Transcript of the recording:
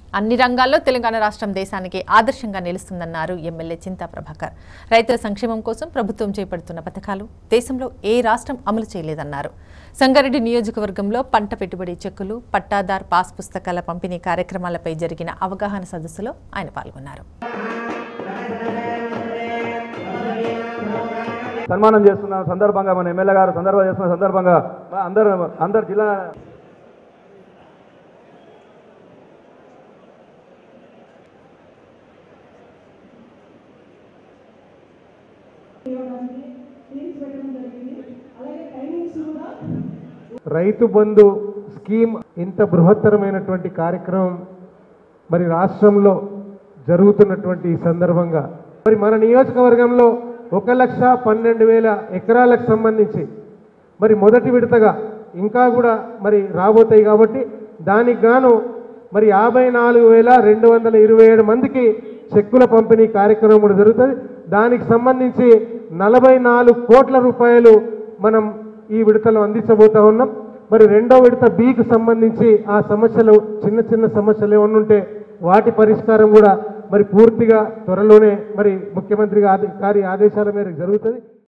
అన్ని రంగాల్లో తెలంగాణ రాష్ట్రం దేశానికి ఆదర్శంగా నిలుస్తుందన్నారు ఎమ్మెల్యే చింతా ప్రభాకర్ రైతుల సంక్షేమం కోసం ప్రభుత్వం చేపడుతున్న పథకాలు దేశంలో ఏ రాష్ట్రం అమలు చేయలేదన్నారు సంగారెడ్డి నియోజకవర్గంలో పంట పెట్టుబడి చెక్కులు పట్టాదార్ పాస్ పుస్తకాల పంపిణీ కార్యక్రమాలపై జరిగిన అవగాహన సదస్సులో ఆయన పాల్గొన్నారు సన్మానం చేస్తున్న సందర్భంగా మన ఎమ్మెల్యే గారు సందర్భం చేస్తున్న సందర్భంగా అందరు అందరు జిల్లా రైతు బంధు స్కీమ్ ఇంత బృహత్తరమైనటువంటి కార్యక్రమం మరి రాష్ట్రంలో జరుగుతున్నటువంటి ఈ సందర్భంగా మరి మన నియోజకవర్గంలో ఒక లక్ష పన్నెండు వేల ఎకరాలకు సంబంధించి మరి మొదటి విడతగా ఇంకా కూడా మరి రాబోతాయి కాబట్టి దానికి గాను మరి యాభై నాలుగు వేల రెండు వందల ఇరవై ఏడు మందికి చెక్కుల పంపిణీ కార్యక్రమం కూడా జరుగుతుంది దానికి సంబంధించి నలభై నాలుగు కోట్ల రూపాయలు మనం ఈ విడతలో అందించబోతా ఉన్నాం మరి రెండో విడత బికి సంబంధించి ఆ సమస్యలు చిన్న చిన్న సమస్యలు ఏమన్నా ఉంటే వాటి పరిష్కారం కూడా మరి పూర్తిగా త్వరలోనే మరి ముఖ్యమంత్రి గారి ఆదేశాల మేరకు జరుగుతుంది